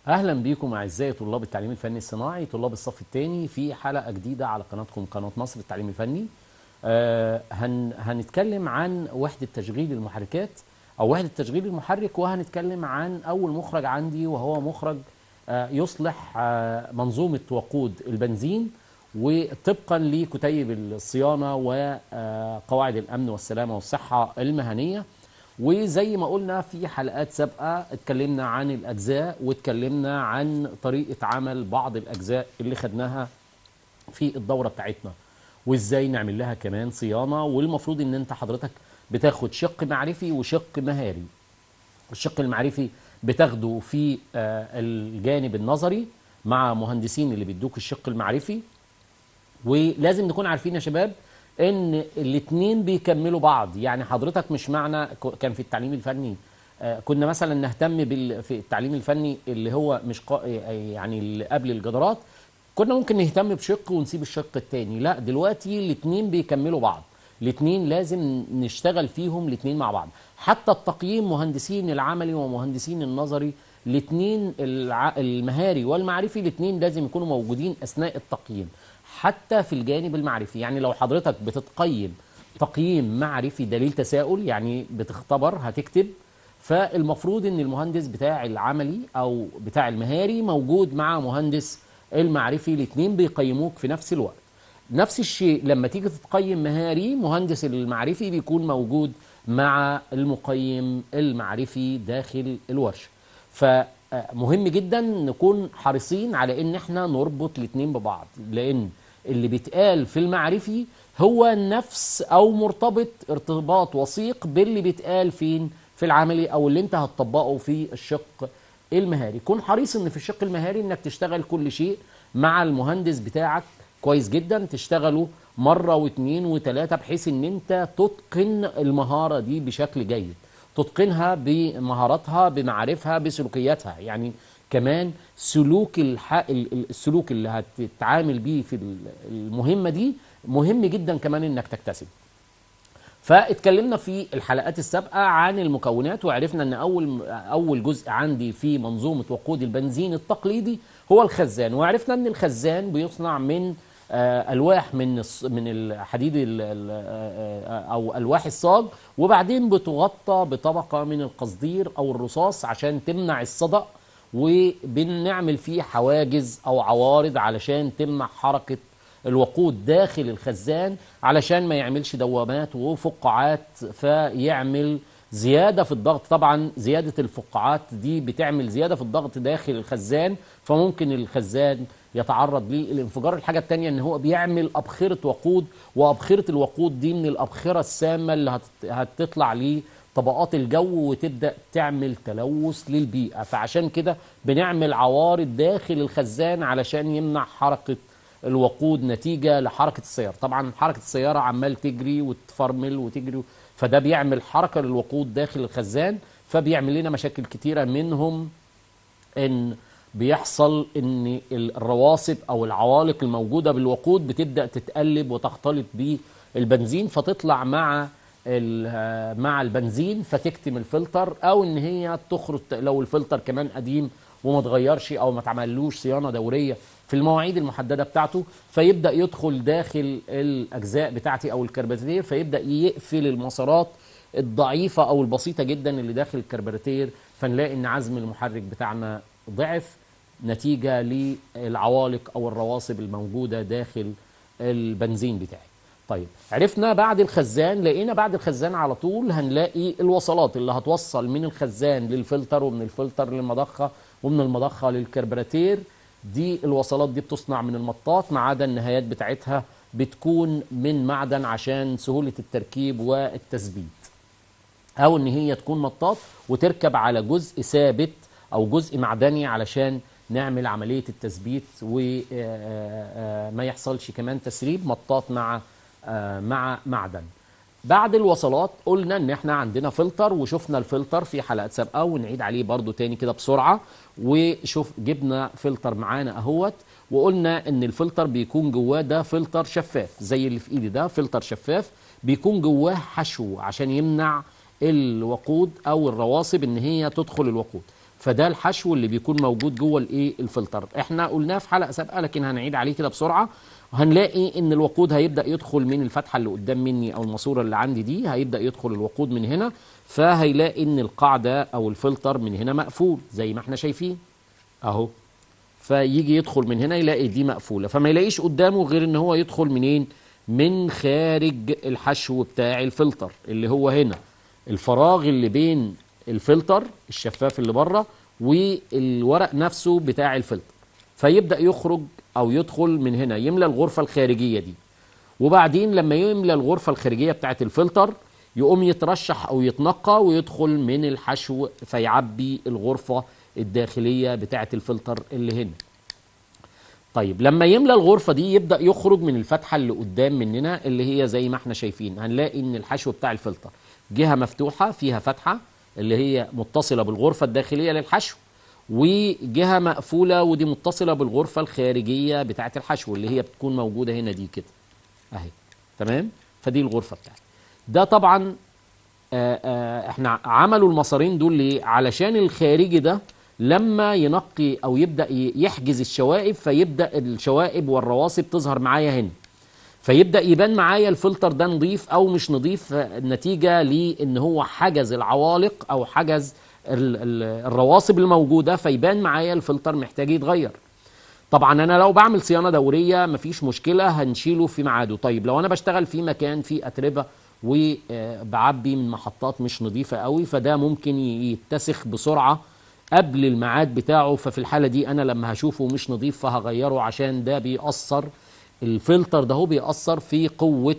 اهلا بيكم اعزائي طلاب التعليم الفني الصناعي طلاب الصف الثاني في حلقه جديده على قناتكم قناه مصر التعليم الفني آه هن هنتكلم عن وحده تشغيل المحركات او وحده تشغيل المحرك وهنتكلم عن اول مخرج عندي وهو مخرج آه يصلح آه منظومه وقود البنزين وطبقا لكتيب الصيانه وقواعد الامن والسلامه والصحه المهنيه وزي ما قلنا في حلقات سابقة اتكلمنا عن الأجزاء واتكلمنا عن طريقة عمل بعض الأجزاء اللي خدناها في الدورة بتاعتنا وازاي نعمل لها كمان صيانة والمفروض ان انت حضرتك بتاخد شق معرفي وشق مهاري الشق المعرفي بتاخده في آه، الجانب النظري مع مهندسين اللي بيدوك الشق المعرفي ولازم نكون عارفين يا شباب ان الاثنين بيكملوا بعض يعني حضرتك مش معنى ك- كان في التعليم الفني آه، كنا مثلا نهتم بال في التعليم الفني اللي هو مش قا... يعني اللي قبل الجدارات كنا ممكن نهتم بشق ونسيب الشق التاني لا دلوقتي الاثنين بيكملوا بعض الاثنين لازم نشتغل فيهم الاثنين مع بعض حتى التقييم مهندسين العملي ومهندسين النظري الاثنين الع... المهاري والمعرفي الاثنين لازم يكونوا موجودين اثناء التقييم حتى في الجانب المعرفي يعني لو حضرتك بتتقيم تقييم معرفي دليل تساؤل يعني بتختبر هتكتب فالمفروض ان المهندس بتاع العملي او بتاع المهاري موجود مع مهندس المعرفي الاثنين بيقيموك في نفس الوقت نفس الشيء لما تيجي تتقيم مهاري مهندس المعرفي بيكون موجود مع المقيم المعرفي داخل الورشة فمهم جدا نكون حريصين على ان احنا نربط الاثنين ببعض لان اللي بيتقال في المعرفي هو نفس او مرتبط ارتباط وثيق باللي بيتقال فين في العملي او اللي انت هتطبقه في الشق المهاري كن حريص ان في الشق المهاري انك تشتغل كل شيء مع المهندس بتاعك كويس جدا تشتغلوا مرة واثنين وثلاثة بحيث ان انت تتقن المهارة دي بشكل جيد تتقنها بمهاراتها بمعارفها بسلوكياتها يعني كمان سلوك الح... ال- ال- السلوك اللي هتتعامل بيه في ال- المهمة دي مهم جدا كمان انك تكتسب فاتكلمنا في الحلقات السابقه عن المكونات وعرفنا ان اول اول جزء عندي في منظومه وقود البنزين التقليدي هو الخزان وعرفنا ان الخزان بيصنع من آه، الواح من الص- من الحديد ال- ال- آه، او الواح الصاج وبعدين بتغطى بطبقه من القصدير او الرصاص عشان تمنع الصدأ وبنعمل فيه حواجز او عوارض علشان تمنع حركه الوقود داخل الخزان علشان ما يعملش دوامات وفقاعات فيعمل زيادة في الضغط طبعا زيادة الفقاعات دي بتعمل زيادة في الضغط داخل الخزان فممكن الخزان يتعرض للانفجار الحاجة التانية ان هو بيعمل أبخرة وقود وأبخرة الوقود دي من الأبخرة السامة اللي هت- هتطلع ليه طبقات الجو وتبدا تعمل تلوث للبيئه فعشان كده بنعمل عوارض داخل الخزان علشان يمنع حركه الوقود نتيجه لحركه السياره طبعا حركه السياره عمال تجري وتفرمل وتجري فده بيعمل حركه للوقود داخل الخزان فبيعمل لنا مشاكل كتيره منهم ان بيحصل ان الرواسب او العوالق الموجوده بالوقود بتبدا تتقلب وتختلط بالبنزين فتطلع مع ال- مع البنزين فتكتم الفلتر او ان هي تخرج لو الفلتر كمان قديم وما اتغيرش او ما اتعملوش صيانه دوريه في المواعيد المحدده بتاعته فيبدا يدخل داخل الاجزاء بتاعتي او الكرباتير فيبدا يقفل المسارات الضعيفه او البسيطه جدا اللي داخل الكربراتير فنلاقي ان عزم المحرك بتاعنا ضعف نتيجه للعوالق او الرواسب الموجوده داخل البنزين بتاعي طيب عرفنا بعد الخزان لقينا بعد الخزان على طول هنلاقي الوصلات اللي هتوصل من الخزان للفلتر ومن الفلتر للمضخه ومن المضخه للكربراتير دي الوصلات دي بتصنع من المطاط ما عدا النهايات بتاعتها بتكون من معدن عشان سهوله التركيب والتثبيت او ان هي تكون مطاط وتركب على جزء ثابت او جزء معدني علشان نعمل عمليه التثبيت وما يحصلش كمان تسريب مطاط مع آه، مع معدن بعد الوصلات قلنا ان احنا عندنا فلتر وشفنا الفلتر في حلقات سابقه ونعيد عليه برضو تاني كده بسرعه وشوف جبنا فلتر معانا اهوت وقلنا ان الفلتر بيكون جواه ده فلتر شفاف زي اللي في ايدي ده فلتر شفاف بيكون جواه حشو عشان يمنع الوقود او الرواسب ان هي تدخل الوقود فده الحشو اللي بيكون موجود جوه الايه الفلتر احنا قلناه في حلقه سابقه لكن هنعيد عليه كده بسرعه هنلاقي ان الوقود هيبدا يدخل من الفتحه اللي قدام مني او الماسوره اللي عندي دي هيبدا يدخل الوقود من هنا فهيلاقي ان القاعده او الفلتر من هنا مقفول زي ما احنا شايفين اهو فيجي يدخل من هنا يلاقي دي مقفوله فما يلاقيش قدامه غير ان هو يدخل منين من خارج الحشو بتاع الفلتر اللي هو هنا الفراغ اللي بين الفلتر الشفاف اللي بره والورق نفسه بتاع الفلتر فيبدا يخرج او يدخل من هنا يملى الغرفه الخارجيه دي وبعدين لما يملى الغرفه الخارجيه بتاعه الفلتر يقوم يترشح او يتنقى ويدخل من الحشو فيعبي الغرفه الداخليه بتاعه الفلتر اللي هنا طيب لما يملى الغرفه دي يبدا يخرج من الفتحه اللي قدام مننا اللي هي زي ما احنا شايفين هنلاقي ان الحشو بتاع الفلتر جهه مفتوحه فيها فتحه اللي هي متصله بالغرفه الداخليه للحشو وجهه مقفوله ودي متصله بالغرفه الخارجيه بتاعه الحشو اللي هي بتكون موجوده هنا دي كده اهي تمام فدي الغرفه بتاعتي ده طبعا آآ آآ احنا عملوا المسارين دول ليه علشان الخارجي ده لما ينقي او يبدا يحجز الشوائب فيبدا الشوائب والرواسب تظهر معايا هنا فيبدا يبان معايا الفلتر ده نظيف او مش نظيف نتيجه لان هو حجز العوالق او حجز الرواسب الموجوده فيبان معايا الفلتر محتاج يتغير طبعا انا لو بعمل صيانه دوريه مفيش مشكله هنشيله في ميعاده طيب لو انا بشتغل في مكان فيه اتربه وبعبي من محطات مش نظيفه قوي فده ممكن يتسخ بسرعه قبل الميعاد بتاعه ففي الحاله دي انا لما هشوفه مش نظيف فهغيره عشان ده بيأثر الفلتر ده هو بيأثر في قوه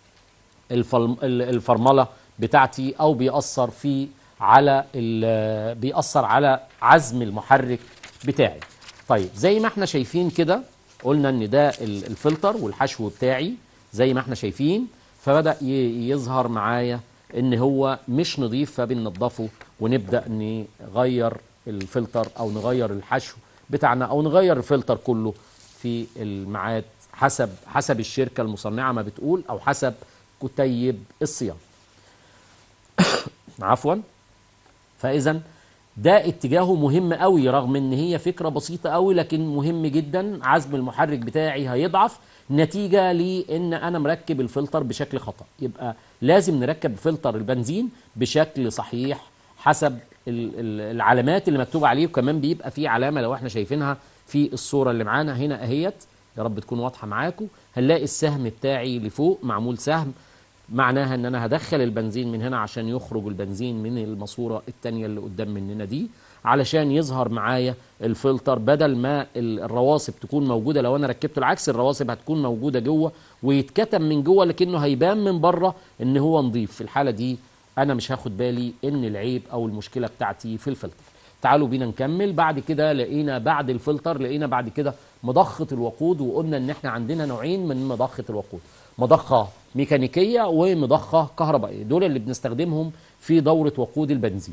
الفرمله بتاعتي او بيأثر في على بيأثر على عزم المحرك بتاعي طيب زي ما احنا شايفين كده قلنا ان ده الفلتر والحشو بتاعي زي ما احنا شايفين فبدأ يظهر معايا ان هو مش نظيف فبننضفه ونبدأ نغير الفلتر او نغير الحشو بتاعنا او نغير الفلتر كله في الميعاد حسب حسب الشركة المصنعة ما بتقول او حسب كتيب الصيانة عفوا فاذا ده اتجاهه مهم قوي رغم ان هي فكره بسيطه قوي لكن مهم جدا عزم المحرك بتاعي هيضعف نتيجه لان انا مركب الفلتر بشكل خطا يبقى لازم نركب فلتر البنزين بشكل صحيح حسب العلامات اللي مكتوب عليه وكمان بيبقى في علامه لو احنا شايفينها في الصوره اللي معانا هنا اهيت يا رب تكون واضحه معاكم هنلاقي السهم بتاعي لفوق معمول سهم معناها ان انا هدخل البنزين من هنا عشان يخرج البنزين من الماسوره التانية اللي قدام مننا دي علشان يظهر معايا الفلتر بدل ما الرواسب تكون موجوده لو انا ركبت العكس الرواسب هتكون موجوده جوه ويتكتم من جوه لكنه هيبان من بره ان هو نظيف في الحاله دي انا مش هاخد بالي ان العيب او المشكله بتاعتي في الفلتر تعالوا بينا نكمل بعد كده لقينا بعد الفلتر لقينا بعد كده مضخه الوقود وقلنا ان احنا عندنا نوعين من مضخه الوقود مضخه ميكانيكيه ومضخه كهربائيه دول اللي بنستخدمهم في دوره وقود البنزين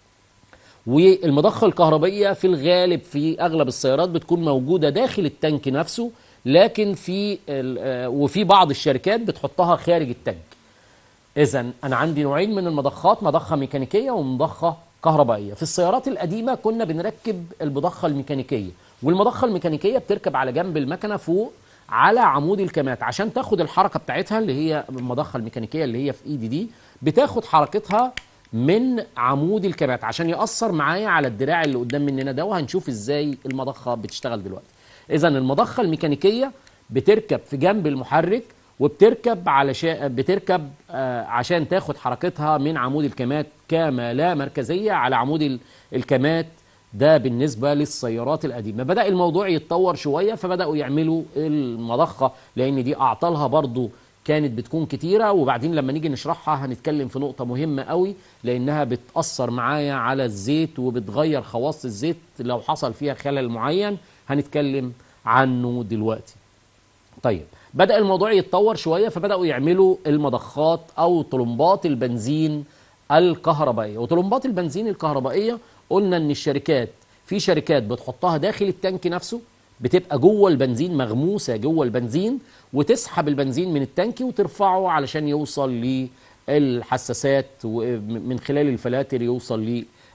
والمضخه الكهربائيه في الغالب في اغلب السيارات بتكون موجوده داخل التانك نفسه لكن في وفي بعض الشركات بتحطها خارج التانك اذا انا عندي نوعين من المضخات مضخه ميكانيكيه ومضخه كهربائيه في السيارات القديمه كنا بنركب المضخه الميكانيكيه والمضخه الميكانيكيه بتركب على جنب المكنه فوق على عمود الكمات عشان تاخد الحركه بتاعتها اللي هي المضخه الميكانيكيه اللي هي في ايدي دي بتاخد حركتها من عمود الكمات عشان ياثر معايا على الدراع اللي قدام مننا ده وهنشوف ازاي المضخه بتشتغل دلوقتي اذا المضخه الميكانيكيه بتركب في جنب المحرك وبتركب علشان بتركب آه عشان تاخد حركتها من عمود الكمات كما لا مركزيه على عمود الكمات ده بالنسبه للسيارات القديمه بدا الموضوع يتطور شويه فبداوا يعملوا المضخه لان دي اعطالها برضو كانت بتكون كتيره وبعدين لما نيجي نشرحها هنتكلم في نقطه مهمه قوي لانها بتاثر معايا على الزيت وبتغير خواص الزيت لو حصل فيها خلل معين هنتكلم عنه دلوقتي طيب بدا الموضوع يتطور شويه فبداوا يعملوا المضخات او طلمبات البنزين الكهربائيه وطلمبات البنزين الكهربائيه قلنا ان الشركات في شركات بتحطها داخل التانك نفسه بتبقى جوه البنزين مغموسه جوه البنزين وتسحب البنزين من التانك وترفعه علشان يوصل للحساسات ومن خلال الفلاتر يوصل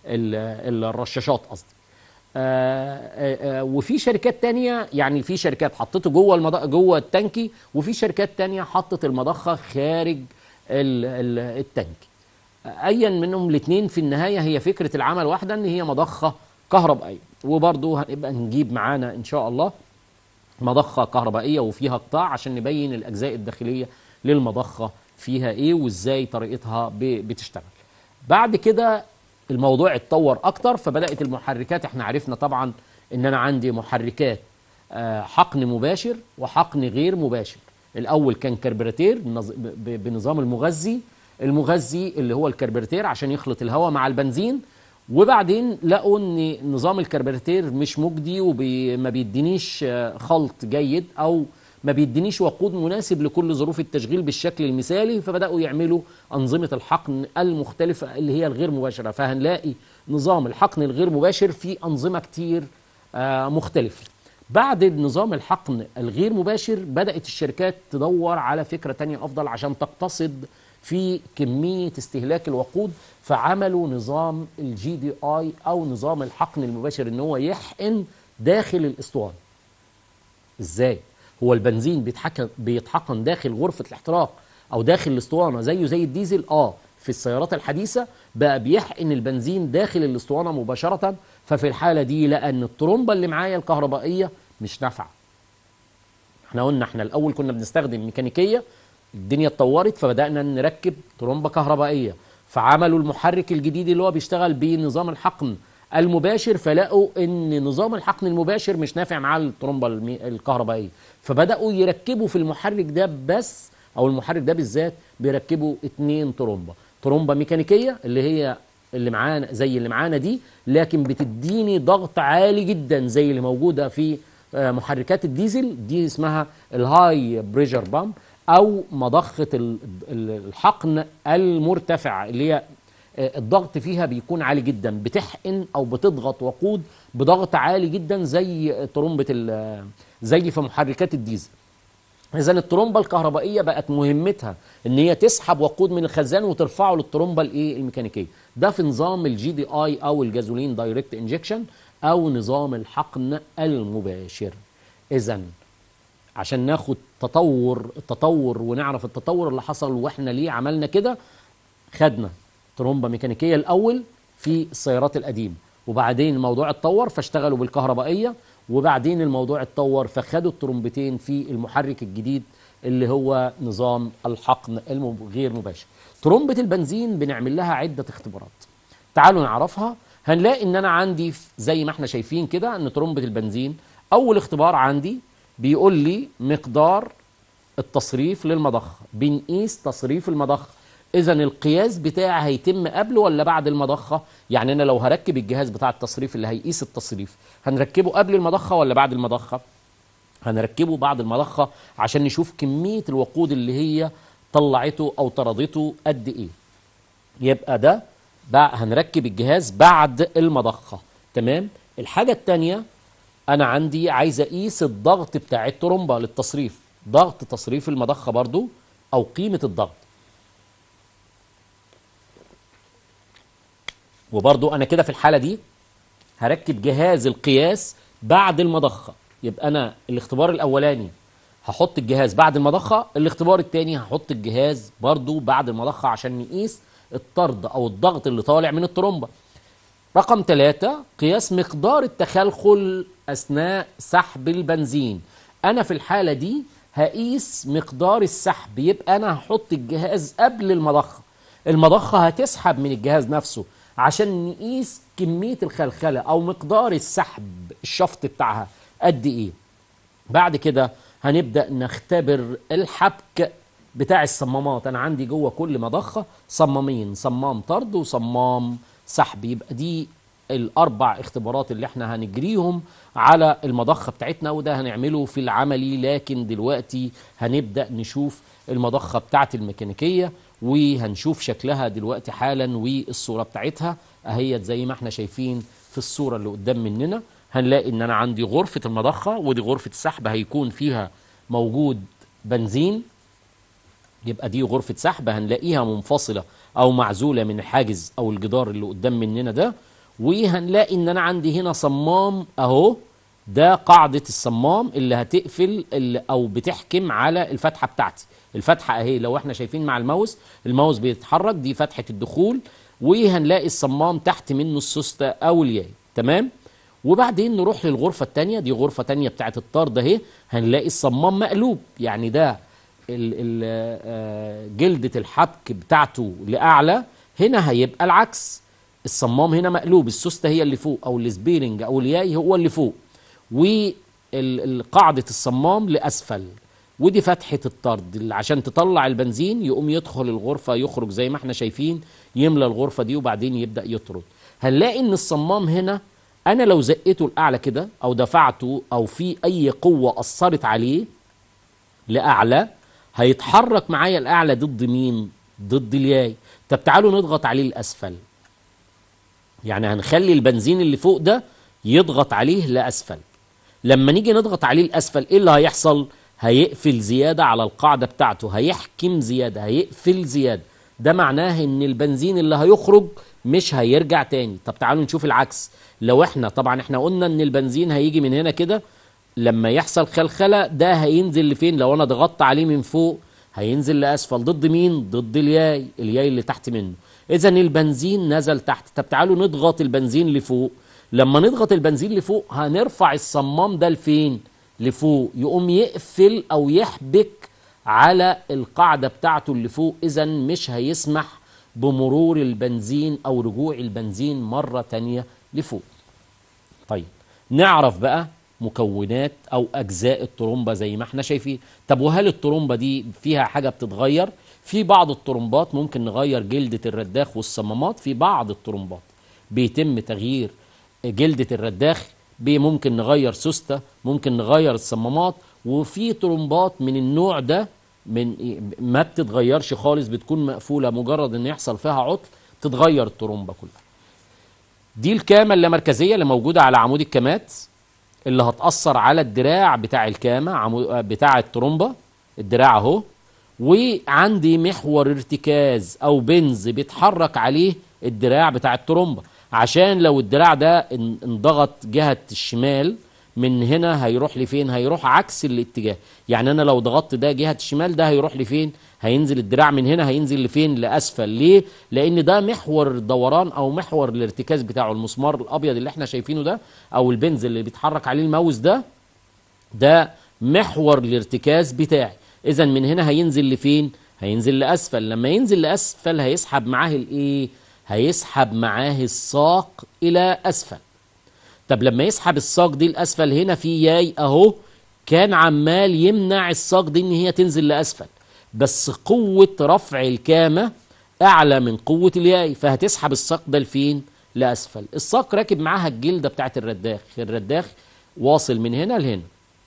ال- الرشاشات قصدي آه، آه، آه، وفي شركات تانية يعني في شركات حطته جوه المض... جوه التانكي وفي شركات تانية حطت المضخة خارج ال... ال... التانكي ايا منهم الاثنين في النهايه هي فكره العمل واحده ان هي مضخه كهربائيه وبرضه هنبقى نجيب معانا ان شاء الله مضخه كهربائيه وفيها قطاع عشان نبين الاجزاء الداخليه للمضخه فيها ايه وازاي طريقتها ب- بتشتغل بعد كده الموضوع اتطور اكتر فبدات المحركات احنا عرفنا طبعا ان انا عندي محركات آه، حقن مباشر وحقن غير مباشر الاول كان كربراتير بنظ- ب- بنظام المغذي المغذي اللي هو الكربراتير عشان يخلط الهواء مع البنزين وبعدين لقوا ان نظام الكربراتير مش مجدي وما بيدينيش آه، خلط جيد او ما بيدينيش وقود مناسب لكل ظروف التشغيل بالشكل المثالي فبداوا يعملوا انظمه الحقن المختلفه اللي هي الغير مباشره فهنلاقي نظام الحقن الغير مباشر في انظمه كتير آه، مختلفه بعد نظام الحقن الغير مباشر بدات الشركات تدور على فكره تانية افضل عشان تقتصد في كميه استهلاك الوقود فعملوا نظام الجي دي اي او نظام الحقن المباشر ان هو يحقن داخل الاسطوانه ازاي هو البنزين بيتحكم بيتحقن داخل غرفه الاحتراق او داخل الاسطوانه زيه زي الديزل اه في السيارات الحديثه بقى بيحقن البنزين داخل الاسطوانه مباشره ففي الحاله دي لقى ان الطرمبه اللي معايا الكهربائيه مش نافعه احنا قلنا احنا الاول كنا بنستخدم ميكانيكيه الدنيا اتطورت فبدانا نركب طرمبه كهربائيه فعملوا المحرك الجديد اللي هو بيشتغل بنظام الحقن المباشر فلقوا ان نظام الحقن المباشر مش نافع مع الطرمبه المي- الكهربائيه فبداوا يركبوا في المحرك ده بس او المحرك ده بالذات بيركبوا اتنين طرمبه طرمبه ميكانيكيه اللي هي اللي معانا زي اللي معانا دي لكن بتديني ضغط عالي جدا زي اللي موجوده في آه، محركات الديزل دي اسمها الهاي بريشر بامب او مضخه ال- ال- الحقن المرتفعه اللي هي آه، الضغط فيها بيكون عالي جدا بتحقن او بتضغط وقود بضغط عالي جدا زي طرمبه ال- زي في محركات الديزل اذا الطرمبه الكهربائيه بقت مهمتها ان هي تسحب وقود من الخزان وترفعه للطرمبه الايه الميكانيكيه ده في نظام الجي دي اي او الجازولين دايركت انجكشن او نظام الحقن المباشر اذا عشان ناخد تطور التطور ونعرف التطور اللي حصل واحنا ليه عملنا كده خدنا طرمبه ميكانيكيه الاول في السيارات القديمه وبعدين الموضوع اتطور فاشتغلوا بالكهربائيه وبعدين الموضوع اتطور فخدوا الطرمبتين في المحرك الجديد اللي هو نظام الحقن الغير مباشر طرمبه البنزين بنعمل لها عده اختبارات تعالوا نعرفها هنلاقي ان انا عندي ف- زي ما احنا شايفين كده ان طرمبه البنزين اول اختبار عندي بيقول لي مقدار التصريف للمضخه بنقيس تصريف المضخه اذا القياس بتاعي هيتم قبل ولا بعد المضخه يعني انا لو هركب الجهاز بتاع التصريف اللي هيقيس التصريف هنركبه قبل المضخه ولا بعد المضخه هنركبه بعد المضخه عشان نشوف كميه الوقود اللي هي طلعته او طردته قد ايه يبقى ده بقى هنركب الجهاز بعد المضخه تمام الحاجه الثانيه انا عندي عايز اقيس الضغط بتاع الترومبه للتصريف ضغط تصريف المضخه برضو او قيمه الضغط وبرضو انا كده في الحاله دي هركب جهاز القياس بعد المضخه يبقى انا الاختبار الاولاني هحط الجهاز بعد المضخه الاختبار الثاني هحط الجهاز برضو بعد المضخه عشان نقيس الطرد او الضغط اللي طالع من الترومبه رقم ثلاثة قياس مقدار التخلخل أثناء سحب البنزين أنا في الحالة دي هقيس مقدار السحب يبقى أنا هحط الجهاز قبل المضخة المضخة هتسحب من الجهاز نفسه عشان نقيس كمية الخلخلة أو مقدار السحب الشفط بتاعها قد إيه بعد كده هنبدأ نختبر الحبك بتاع الصمامات أنا عندي جوه كل مضخة صمامين صمام طرد وصمام سحب يبقى دي الأربع اختبارات اللي احنا هنجريهم على المضخة بتاعتنا وده هنعمله في العملي لكن دلوقتي هنبدأ نشوف المضخة بتاعت الميكانيكية وهنشوف شكلها دلوقتي حالا والصورة بتاعتها اهيت زي ما احنا شايفين في الصورة اللي قدام مننا هنلاقي ان انا عندي غرفة المضخة ودي غرفة السحب هيكون فيها موجود بنزين يبقى دي غرفة سحب هنلاقيها منفصلة أو معزولة من الحاجز أو الجدار اللي قدام مننا ده وهنلاقي ان انا عندي هنا صمام اهو ده قاعدة الصمام اللي هتقفل اللي او بتحكم على الفتحة بتاعتي الفتحة اهي لو احنا شايفين مع الماوس الماوس بيتحرك دي فتحة الدخول وهنلاقي الصمام تحت منه السوستة او الياي تمام وبعدين نروح للغرفة التانية دي غرفة تانية بتاعت الطرد اهي هنلاقي الصمام مقلوب يعني ده ال ال آه، جلدة الحبك بتاعته لأعلى هنا هيبقى العكس الصمام هنا مقلوب السوستة هي اللي فوق أو السبيرنج أو الياي هو اللي فوق وقاعدة الصمام لأسفل ودي فتحة الطرد اللي عشان تطلع البنزين يقوم يدخل الغرفة يخرج زي ما احنا شايفين يملى الغرفة دي وبعدين يبدأ يطرد هنلاقي ان الصمام هنا انا لو زقته الاعلى كده او دفعته او في اي قوة اثرت عليه لاعلى هيتحرك معايا الاعلى ضد مين ضد الياي طب تعالوا نضغط عليه الاسفل يعني هنخلي البنزين اللي فوق ده يضغط عليه لاسفل لما نيجي نضغط عليه الاسفل ايه اللي هيحصل هيقفل زياده على القاعده بتاعته هيحكم زياده هيقفل زياده ده معناه ان البنزين اللي هيخرج مش هيرجع تاني طب تعالوا نشوف العكس لو احنا طبعا احنا قلنا ان البنزين هيجي من هنا كده لما يحصل خلخله ده هينزل لفين لو انا ضغطت عليه من فوق هينزل لاسفل ضد مين ضد الياي الياي اللي تحت منه اذا البنزين نزل تحت طب تعالوا نضغط البنزين لفوق لما نضغط البنزين لفوق هنرفع الصمام ده لفين لفوق يقوم يقفل او يحبك على القاعده بتاعته اللي فوق اذا مش هيسمح بمرور البنزين او رجوع البنزين مره تانية لفوق طيب نعرف بقى مكونات او اجزاء الطرمبه زي ما احنا شايفين طب وهل الطرمبه دي فيها حاجه بتتغير في بعض الطرمبات ممكن نغير جلده الرداخ والصمامات في بعض الطرمبات بيتم تغيير جلده الرداخ بي- ممكن نغير سوسته ممكن نغير الصمامات وفي طرمبات من النوع ده من ما بتتغيرش خالص بتكون مقفوله مجرد ان يحصل فيها عطل تتغير الطرمبه كلها دي الكامه اللامركزيه اللي موجوده على عمود الكامات اللي هتأثر على الدراع بتاع الكامة عمو... بتاع الترومبة الدراع اهو وعندي محور ارتكاز او بنز بيتحرك عليه الدراع بتاع الترومبة عشان لو الدراع ده ان- انضغط جهة الشمال من هنا هيروح لفين هيروح عكس الاتجاه يعني انا لو ضغطت ده جهة الشمال ده هيروح لفين هينزل الدراع من هنا هينزل لفين لاسفل ليه لان ده محور الدوران او محور الارتكاز بتاعه المسمار الابيض اللي احنا شايفينه ده او البنز اللي بيتحرك عليه الماوس ده ده محور الارتكاز بتاعي اذا من هنا هينزل لفين هينزل لاسفل لما ينزل لاسفل هيسحب معاه الايه هيسحب معاه الساق الى اسفل طب لما يسحب الساق دي لاسفل هنا في ياي اهو كان عمال يمنع الساق دي ان هي تنزل لاسفل بس قوة رفع الكامة اعلى من قوة الياي فهتسحب الساق ده لفين لاسفل الساق راكب معاها الجلدة بتاعت الرداخ الرداخ واصل من هنا لهنا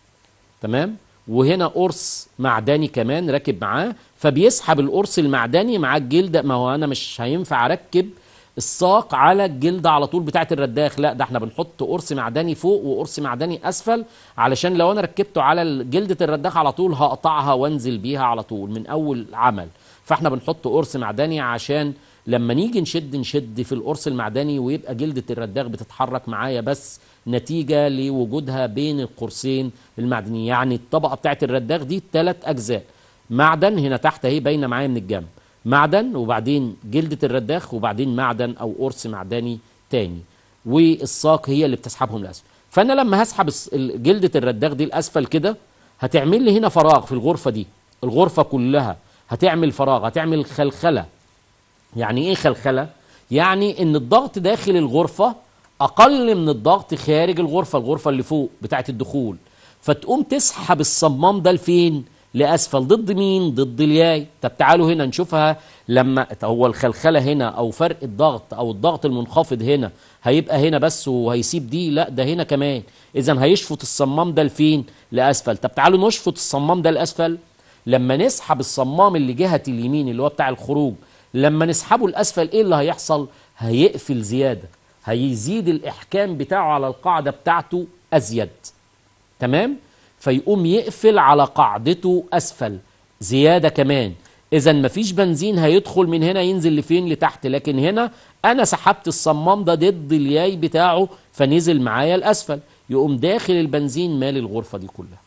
تمام وهنا قرص معدني كمان راكب معاه فبيسحب القرص المعدني مع الجلد ما هو انا مش هينفع اركب الساق على الجلدة على طول بتاعت الرداخ لا ده احنا بنحط قرص معدني فوق وقرص معدني اسفل علشان لو انا ركبته على جلدة الرداخ على طول هقطعها وانزل بيها على طول من اول عمل فاحنا بنحط قرص معدني عشان لما نيجي نشد نشد في القرص المعدني ويبقى جلدة الرداخ بتتحرك معايا بس نتيجة لوجودها بين القرصين المعدنيين يعني الطبقة بتاعت الرداخ دي ثلاث أجزاء معدن هنا تحت اهي باينة معايا من الجنب معدن وبعدين جلدة الرداخ وبعدين معدن أو قرص معدني تاني والساق هي اللي بتسحبهم لأسفل فأنا لما هسحب الس- ال- جلدة الرداخ دي لأسفل كده هتعمل لي هنا فراغ في الغرفة دي الغرفة كلها هتعمل فراغ هتعمل خلخلة يعني ايه خلخله يعني ان الضغط داخل الغرفه اقل من الضغط خارج الغرفه الغرفه اللي فوق بتاعه الدخول فتقوم تسحب الصمام ده لفين لاسفل ضد مين ضد الياي طب تعالوا هنا نشوفها لما هو الخلخله هنا او فرق الضغط او الضغط المنخفض هنا هيبقى هنا بس وهيسيب دي لا ده هنا كمان اذا هيشفط الصمام ده لفين لاسفل طب تعالوا نشفط الصمام ده لاسفل لما نسحب الصمام اللي جهة اليمين اللي هو بتاع الخروج لما نسحبه لأسفل ايه اللي هيحصل هيقفل زيادة هيزيد الإحكام بتاعه على القاعدة بتاعته أزيد تمام فيقوم يقفل على قاعدته أسفل زيادة كمان اذا مفيش بنزين هيدخل من هنا ينزل لفين لتحت لكن هنا انا سحبت الصمام ده ضد الياي بتاعه فنزل معايا الاسفل يقوم داخل البنزين مال الغرفه دي كلها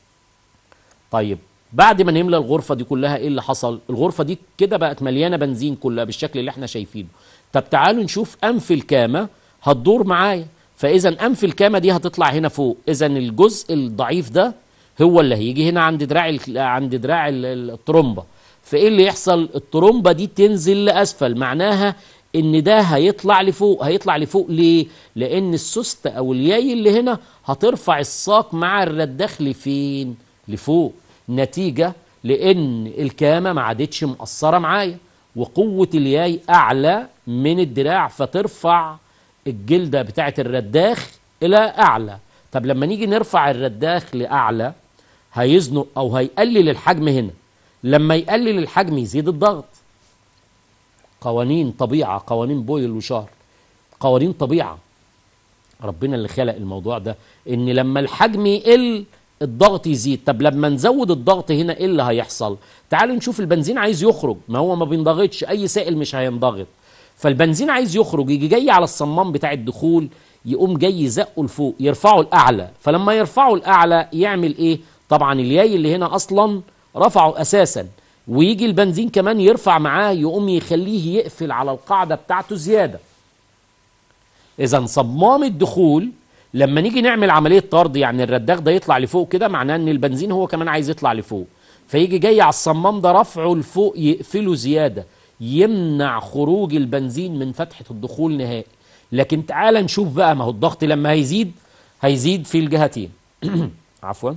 طيب بعد ما نملى الغرفه دي كلها ايه اللي حصل الغرفه دي كده بقت مليانه بنزين كلها بالشكل اللي احنا شايفينه طب تعالوا نشوف انف الكامه هتدور معايا فاذا انف الكامه دي هتطلع هنا فوق اذا الجزء الضعيف ده هو اللي هيجي هنا عند دراع ال- عند دراع ال- ال- الترومبه فايه اللي يحصل الترومبه دي تنزل لاسفل معناها ان ده هيطلع لفوق هيطلع لفوق ليه لان السوست او الياي اللي هنا هترفع الساق مع الرداخ لفين لفوق نتيجه لان الكامه ما عادتش مقصره معايا وقوه الياي اعلى من الدراع فترفع الجلده بتاعه الرداخ الى اعلى طب لما نيجي نرفع الرداخ لاعلى هيزنق او هيقلل الحجم هنا لما يقلل الحجم يزيد الضغط قوانين طبيعه قوانين بويل وشار قوانين طبيعه ربنا اللي خلق الموضوع ده ان لما الحجم يقل الضغط يزيد طب لما نزود الضغط هنا ايه اللي هيحصل تعالوا نشوف البنزين عايز يخرج ما هو ما بينضغطش اي سائل مش هينضغط فالبنزين عايز يخرج يجي جاي على الصمام بتاع الدخول يقوم جاي يزقه لفوق يرفعه الاعلى فلما يرفعه الاعلى يعمل ايه طبعا الياي اللي هنا اصلا رفعه اساسا ويجي البنزين كمان يرفع معاه يقوم يخليه يقفل على القاعده بتاعته زياده اذا صمام الدخول لما نيجي نعمل عمليه طرد يعني الرداخ ده يطلع لفوق كده معناه ان البنزين هو كمان عايز يطلع لفوق فيجي جاي على الصمام ده رفعه لفوق يقفله زياده يمنع خروج البنزين من فتحه الدخول نهائي لكن تعال نشوف بقى ما هو الضغط لما هيزيد هيزيد في الجهتين عفوا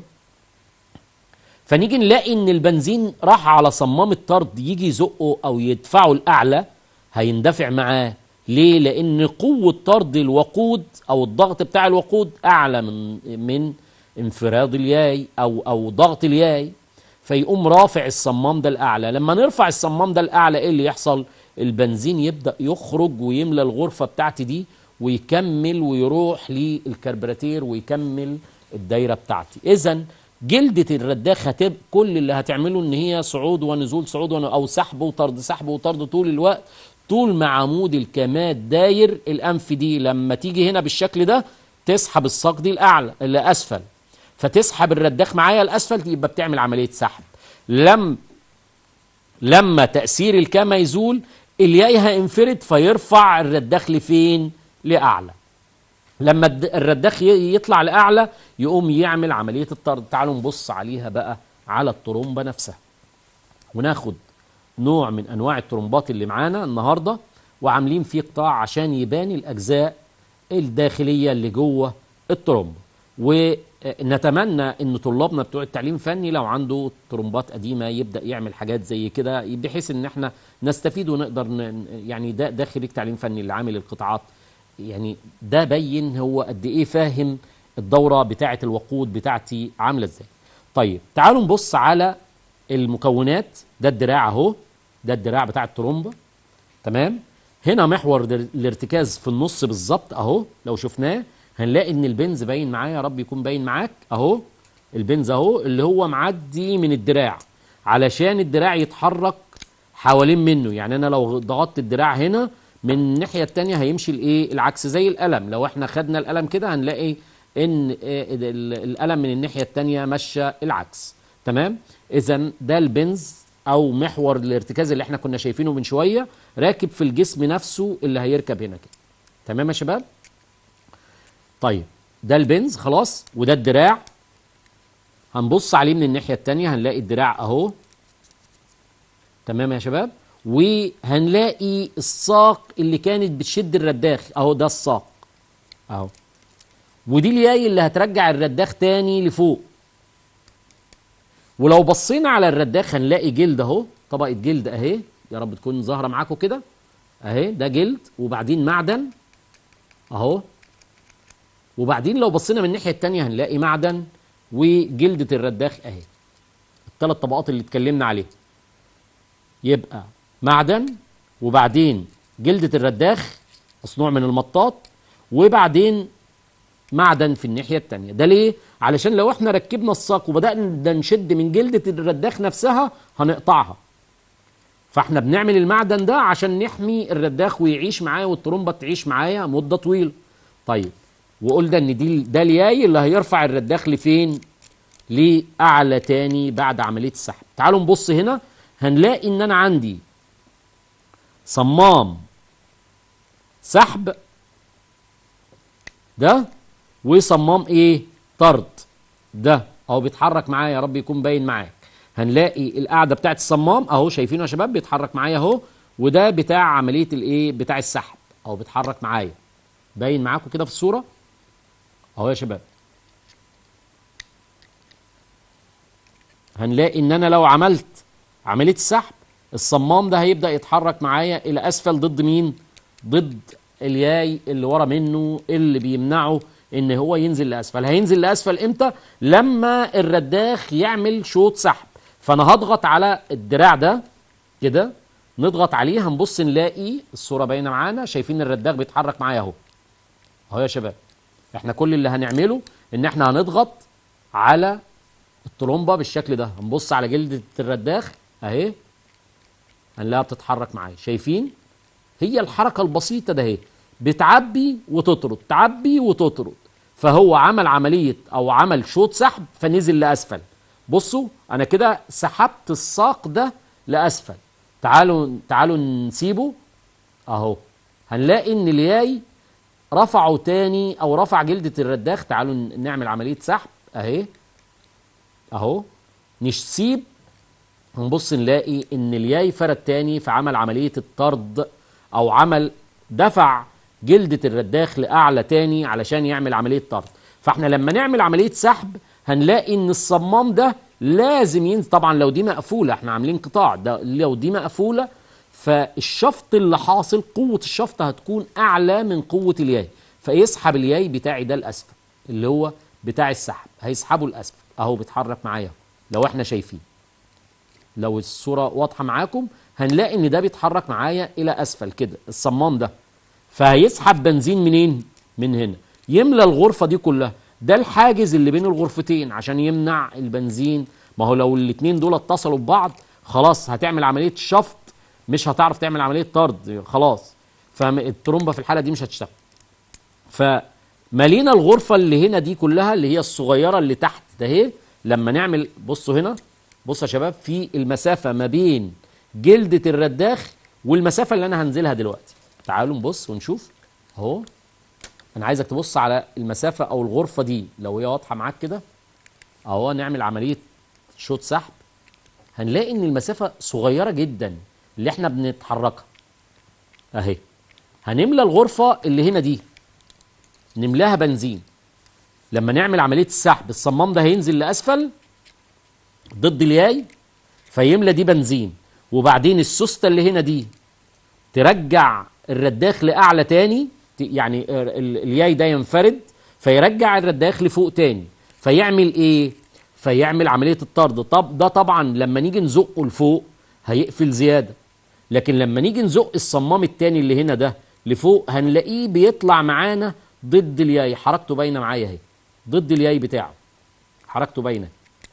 فنيجي نلاقي ان البنزين راح على صمام الطرد يجي يزقه او يدفعه الاعلى هيندفع معاه ليه لان قوه طرد الوقود او الضغط بتاع الوقود اعلى من من انفراد الياي او او ضغط الياي فيقوم رافع الصمام ده الاعلى لما نرفع الصمام ده الاعلى ايه اللي يحصل البنزين يبدا يخرج ويملى الغرفه بتاعتي دي ويكمل ويروح للكربراتير ويكمل الدايره بتاعتي اذا جلدة الرداخ هتبقى كل اللي هتعمله ان هي صعود ونزول صعود ون... او سحب وطرد سحب وطرد طول الوقت طول ما عمود الكماد داير الانف دي لما تيجي هنا بالشكل ده تسحب الساق دي الاعلى اللي اسفل فتسحب الرداخ معايا الاسفل يبقى بتعمل عمليه سحب لم لما تاثير الكامه يزول الياي هينفرد فيرفع الرداخ لفين لاعلى لما الد- الرداخ ي- يطلع لاعلى يقوم يعمل عمليه الطرد تعالوا نبص عليها بقى على الطرمبه نفسها وناخد نوع من انواع الطرمبات اللي معانا النهارده وعاملين فيه قطاع عشان يبان الاجزاء الداخليه اللي جوه الطرمبه ونتمنى ان طلابنا بتوع التعليم الفني لو عنده طرمبات قديمه يبدا يعمل حاجات زي كده بحيث ان احنا نستفيد ونقدر ن... يعني ده ده خريج تعليم فني اللي عامل القطاعات يعني ده بين هو قد ايه فاهم الدوره بتاعه الوقود بتاعتي عامله ازاي طيب تعالوا نبص على المكونات ده الدراع اهو ده الدراع بتاع الترومبه تمام هنا محور در- الارتكاز في النص بالظبط اهو لو شفناه هنلاقي ان البنز باين معايا يا رب يكون باين معاك اهو البنز اهو اللي هو معدي من الدراع علشان الدراع يتحرك حوالين منه يعني انا لو ضغطت الدراع هنا من الناحيه التانية هيمشي الايه العكس زي القلم لو احنا خدنا القلم كده هنلاقي ان آه، ال- القلم من الناحيه التانية ماشيه العكس تمام اذا ده البنز او محور الارتكاز اللي احنا كنا شايفينه من شويه راكب في الجسم نفسه اللي هيركب هنا كده تمام يا شباب طيب ده البنز خلاص وده الدراع هنبص عليه من الناحيه التانية هنلاقي الدراع اهو تمام يا شباب وهنلاقي الساق اللي كانت بتشد الرداخ اهو ده الساق اهو ودي الياي اللي هترجع الرداخ تاني لفوق ولو بصينا على الرداخ هنلاقي جلد اهو طبقه جلد اهي يا رب تكون ظاهره معاكم كده اهي ده جلد وبعدين معدن اهو وبعدين لو بصينا من الناحيه التانية هنلاقي معدن وجلده الرداخ اهي الثلاث طبقات اللي اتكلمنا عليها يبقى معدن وبعدين جلدة الرداخ مصنوع من المطاط وبعدين معدن في الناحية التانية ده ليه؟ علشان لو احنا ركبنا الساق وبدأنا نشد من جلدة الرداخ نفسها هنقطعها فاحنا بنعمل المعدن ده عشان نحمي الرداخ ويعيش معايا والترومبه تعيش معايا مده طويله طيب وقلنا ان دي ده الياي اللي هيرفع الرداخ لفين لاعلى تاني بعد عمليه السحب تعالوا نبص هنا هنلاقي ان انا عندي صمام سحب ده وصمام ايه طرد ده اهو بيتحرك معايا يا رب يكون باين معاك هنلاقي القاعده بتاعت الصمام اهو شايفينه يا شباب بيتحرك معايا اهو وده بتاع عمليه الايه بتاع السحب اهو بيتحرك معايا باين معاكم كده في الصوره اهو يا شباب هنلاقي ان انا لو عملت عمليه السحب الصمام ده هيبدا يتحرك معايا الى اسفل ضد مين ضد الياي اللي ورا منه اللي بيمنعه ان هو ينزل لاسفل هينزل لاسفل امتى لما الرداخ يعمل شوط سحب فانا هضغط على الدراع ده كده نضغط عليه هنبص نلاقي الصوره باينه معانا شايفين الرداخ بيتحرك معايا اهو اهو يا شباب احنا كل اللي هنعمله ان احنا هنضغط على الطلمبه بالشكل ده هنبص على جلده الرداخ اهي هنلاقيها بتتحرك معايا شايفين هي الحركه البسيطه ده اهي بتعبي وتطرد تعبي وتطرد فهو عمل عمليه او عمل شوط سحب فنزل لاسفل بصوا انا كده سحبت الساق ده لاسفل تعالوا تعالوا نسيبه اهو هنلاقي ان الياي رفعه تاني او رفع جلدة الرداخ تعالوا نعمل عملية سحب اهي اهو نسيب هنبص نلاقي ان الياي فرد تاني فعمل عملية الطرد او عمل دفع جلدة الرداخ لأعلى تاني علشان يعمل عملية طرد فاحنا لما نعمل عملية سحب هنلاقي ان الصمام ده لازم ينزل طبعا لو دي مقفولة احنا عاملين قطاع ده لو دي مقفولة فالشفط اللي حاصل قوة الشفط هتكون أعلى من قوة الياي فيسحب الياي بتاعي ده الأسفل اللي هو بتاع السحب هيسحبه الأسفل أهو بيتحرك معايا لو احنا شايفين لو الصورة واضحة معاكم هنلاقي ان ده بيتحرك معايا الى اسفل كده الصمام ده فهيسحب بنزين منين من هنا يملى الغرفة دي كلها ده الحاجز اللي بين الغرفتين عشان يمنع البنزين ما هو لو الاتنين دول اتصلوا ببعض خلاص هتعمل عملية شفط مش هتعرف تعمل عملية طرد خلاص فالترومبة في الحالة دي مش هتشتغل فمالينا الغرفة اللي هنا دي كلها اللي هي الصغيرة اللي تحت ده اهي لما نعمل بصوا هنا بصوا يا شباب في المسافة ما بين جلدة الرداخ والمسافة اللي أنا هنزلها دلوقتي تعالوا نبص ونشوف أهو أنا عايزك تبص على المسافة أو الغرفة دي لو هي واضحة معاك كده أهو نعمل عملية شوط سحب هنلاقي إن المسافة صغيرة جدا اللي إحنا بنتحركها أهي هنملى الغرفة اللي هنا دي نملاها بنزين لما نعمل عملية السحب الصمام ده هينزل لأسفل ضد الياي فيملى دي بنزين وبعدين السوسته اللي هنا دي ترجع الرداخ لاعلى تاني يعني الياي ده ينفرد فيرجع الرداخ لفوق تاني فيعمل ايه فيعمل عمليه الطرد طب ده طبعا لما نيجي نزقه لفوق هيقفل زياده لكن لما نيجي نزق الصمام التاني اللي هنا ده لفوق هنلاقيه بيطلع معانا ضد الياي حركته باينه معايا اهي ضد الياي بتاعه حركته باينه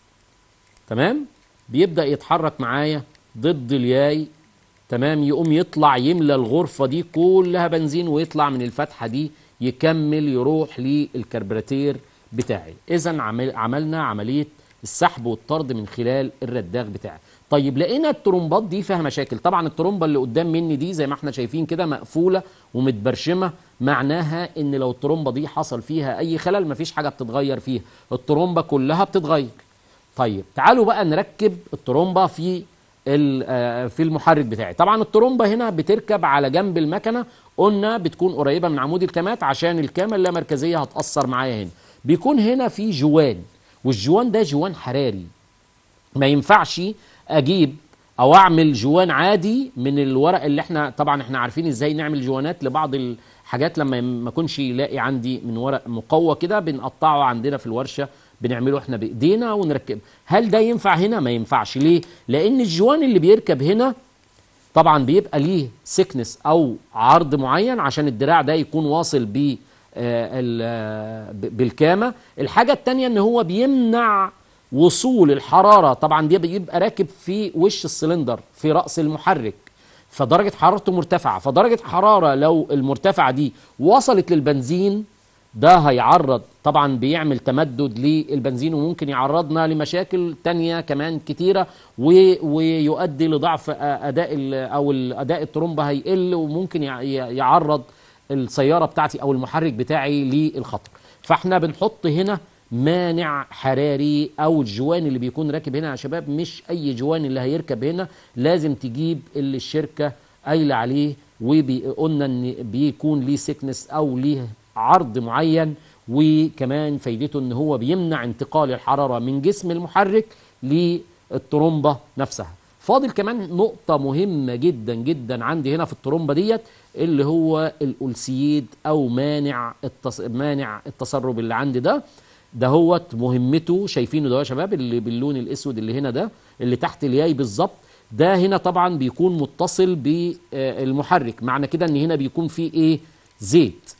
تمام بيبدا يتحرك معايا ضد الياي تمام يقوم يطلع يملى الغرفة دي كلها بنزين ويطلع من الفتحة دي يكمل يروح للكربراتير بتاعي إذا عمل عملنا عملية السحب والطرد من خلال الرداغ بتاعي طيب لقينا الترومبات دي فيها مشاكل طبعا الترومبه اللي قدام مني دي زي ما احنا شايفين كده مقفوله ومتبرشمه معناها ان لو الترومبه دي حصل فيها اي خلل مفيش حاجه بتتغير فيها الترومبه كلها بتتغير طيب تعالوا بقى نركب الترومبه في في المحرك بتاعي طبعا الترومبه هنا بتركب على جنب المكنه قلنا بتكون قريبه من عمود الكامات عشان الكامه اللامركزيه هتاثر معايا هنا بيكون هنا في جوان والجوان ده جوان حراري ما ينفعش اجيب او اعمل جوان عادي من الورق اللي احنا طبعا احنا عارفين ازاي نعمل جوانات لبعض الحاجات لما ما اكونش يلاقي عندي من ورق مقوى كده بنقطعه عندنا في الورشه بنعمله احنا بايدينا ونركبه هل ده ينفع هنا ما ينفعش ليه لان الجوان اللي بيركب هنا طبعا بيبقى ليه سكنس او عرض معين عشان الدراع ده يكون واصل ب بالكامه الحاجه الثانيه ان هو بيمنع وصول الحراره طبعا دي بيبقى راكب في وش السلندر في راس المحرك فدرجه حرارته مرتفعه فدرجه حراره لو المرتفعه دي وصلت للبنزين ده هيعرض طبعا بيعمل تمدد للبنزين وممكن يعرضنا لمشاكل تانية كمان كتيرة و- ويؤدي لضعف أداء ال- أو أداء الترومبة هيقل وممكن يع- يعرض السيارة بتاعتي أو المحرك بتاعي للخطر فاحنا بنحط هنا مانع حراري او الجوان اللي بيكون راكب هنا يا شباب مش اي جوان اللي هيركب هنا لازم تجيب اللي الشركه قايله عليه وقلنا ان بيكون ليه سيكنس او ليه عرض معين وكمان فايدته ان هو بيمنع انتقال الحراره من جسم المحرك للترومبه نفسها فاضل كمان نقطة مهمة جدا جدا عندي هنا في الترومبة ديت اللي هو الألسيد أو مانع التص... مانع التسرب اللي عندي ده دهوت مهمته شايفينه ده يا شباب اللي باللون الأسود اللي هنا ده اللي تحت الياي بالظبط ده هنا طبعا بيكون متصل بالمحرك معنى كده ان هنا بيكون فيه ايه زيت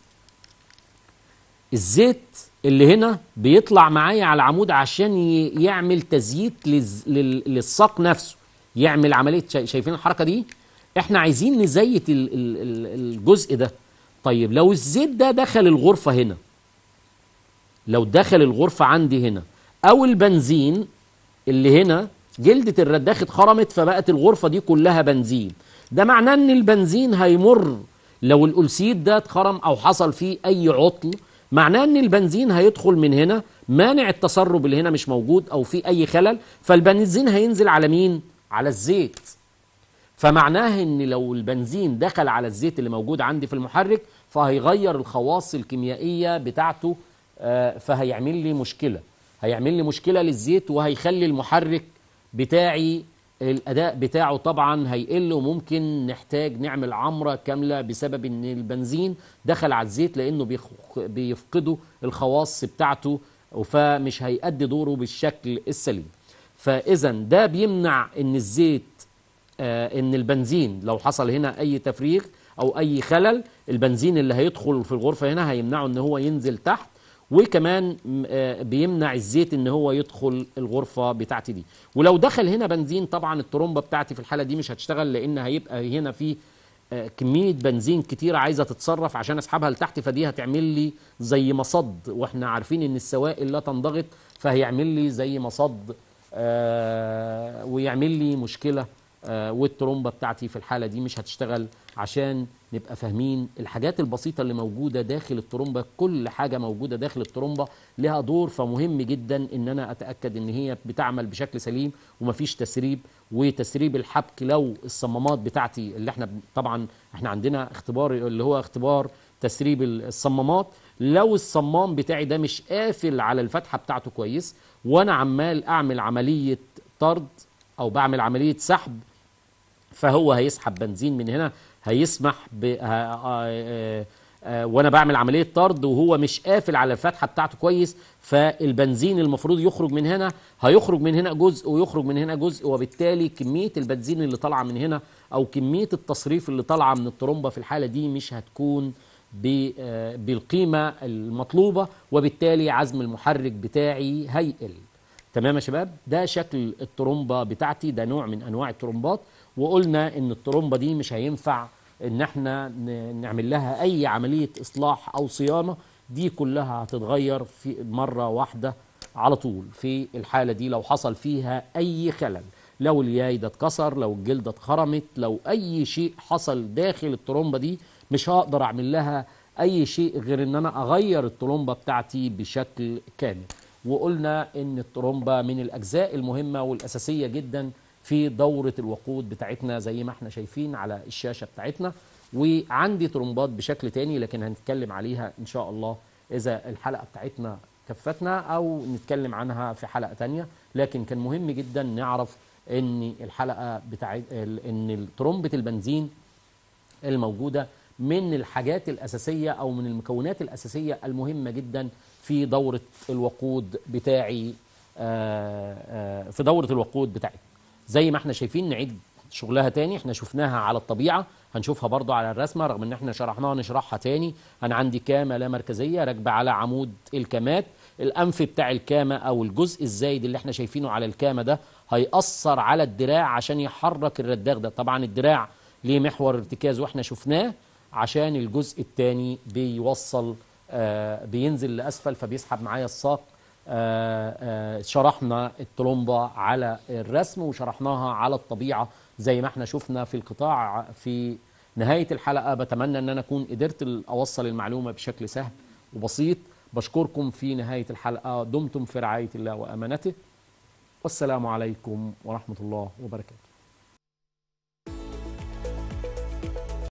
الزيت اللي هنا بيطلع معايا على العمود عشان ي- يعمل تزييت للز- لل- للساق نفسه يعمل عمليه شا- شايفين الحركه دي احنا عايزين نزيت ال- ال- ال- الجزء ده طيب لو الزيت ده دخل الغرفه هنا لو دخل الغرفه عندي هنا او البنزين اللي هنا جلدة الرداخ اتخرمت فبقت الغرفة دي كلها بنزين ده معناه ان البنزين هيمر لو الألسيد ده اتخرم او حصل فيه اي عطل معناه ان البنزين هيدخل من هنا مانع التسرب اللي هنا مش موجود او في اي خلل فالبنزين هينزل على مين على الزيت فمعناه ان لو البنزين دخل على الزيت اللي موجود عندي في المحرك فهيغير الخواص الكيميائيه بتاعته آه، فهيعمل لي مشكله هيعمل لي مشكله للزيت وهيخلي المحرك بتاعي الاداء بتاعه طبعا هيقل وممكن نحتاج نعمل عمره كامله بسبب ان البنزين دخل على الزيت لانه بيخ- بيفقده الخواص بتاعته فمش هيأدي دوره بالشكل السليم فاذا ده بيمنع ان الزيت آه، ان البنزين لو حصل هنا اي تفريغ او اي خلل البنزين اللي هيدخل في الغرفه هنا هيمنعه ان هو ينزل تحت وكمان م- آه، بيمنع الزيت ان هو يدخل الغرفه بتاعتي دي ولو دخل هنا بنزين طبعا الترومبه بتاعتي في الحاله دي مش هتشتغل لان هيبقى هنا في آه، كميه بنزين كتيره عايزه تتصرف عشان اسحبها لتحت فدي هتعمل لي زي مصد واحنا عارفين ان السوائل لا تنضغط فهيعمل لي زي مصد آه، ويعمل لي مشكله آه، والترومبه بتاعتي في الحاله دي مش هتشتغل عشان نبقى فاهمين الحاجات البسيطه اللي موجوده داخل الترومبه كل حاجه موجوده داخل الترومبه لها دور فمهم جدا ان انا اتاكد ان هي بتعمل بشكل سليم ومفيش تسريب وتسريب الحبك لو الصمامات بتاعتي اللي احنا بن- طبعا احنا عندنا اختبار اللي هو اختبار تسريب الصمامات لو الصمام بتاعي ده مش قافل على الفتحه بتاعته كويس وانا عمال اعمل عمليه طرد او بعمل عمليه سحب فهو هيسحب بنزين من هنا هيسمح ب ه- آه، آه، آه، وانا بعمل عمليه طرد وهو مش قافل على الفتحه بتاعته كويس فالبنزين المفروض يخرج من هنا هيخرج من هنا جزء ويخرج من هنا جزء وبالتالي كميه البنزين اللي طالعه من هنا او كميه التصريف اللي طالعه من الترومبه في الحاله دي مش هتكون ب- آه، بالقيمه المطلوبه وبالتالي عزم المحرك بتاعي هيقل تمام يا شباب ده شكل الترومبه بتاعتي ده نوع من انواع الترومبات وقلنا ان الترومبه دي مش هينفع ان احنا ن- نعمل لها اي عمليه اصلاح او صيانه دي كلها هتتغير في مره واحده على طول في الحاله دي لو حصل فيها اي خلل لو الياي ده اتكسر لو الجلده اتخرمت لو اي شيء حصل داخل الترومبه دي مش هقدر اعمل لها اي شيء غير ان انا اغير الترومبه بتاعتي بشكل كامل وقلنا ان الترومبه من الاجزاء المهمه والاساسيه جدا في دوره الوقود بتاعتنا زي ما احنا شايفين على الشاشه بتاعتنا وعندي ترومبات بشكل تاني لكن هنتكلم عليها ان شاء الله اذا الحلقه بتاعتنا كفتنا او نتكلم عنها في حلقه تانية لكن كان مهم جدا نعرف ان الحلقه بتاعت ان ترومبه البنزين الموجودة من الحاجات الأساسية أو من المكونات الأساسية المهمة جدا في دورة الوقود بتاعي آه، آه، في دورة الوقود بتاعي زي ما احنا شايفين نعيد شغلها تاني احنا شفناها على الطبيعة هنشوفها برضو على الرسمة رغم ان احنا شرحناها نشرحها تاني انا عندي كامة لا مركزية راكبة على عمود الكامات الانف بتاع الكامه او الجزء الزايد اللي احنا شايفينه على الكامه ده هيأثر على الدراع عشان يحرك الرداغ ده طبعا الدراع ليه محور ارتكاز واحنا شفناه عشان الجزء الثاني بيوصل آه بينزل لاسفل فبيسحب معايا الساق آه آه شرحنا الطلمبه على الرسم وشرحناها على الطبيعه زي ما احنا شفنا في القطاع في نهايه الحلقه بتمنى ان انا اكون قدرت اوصل المعلومه بشكل سهل وبسيط بشكركم في نهايه الحلقه دمتم في رعايه الله وامانته والسلام عليكم ورحمه الله وبركاته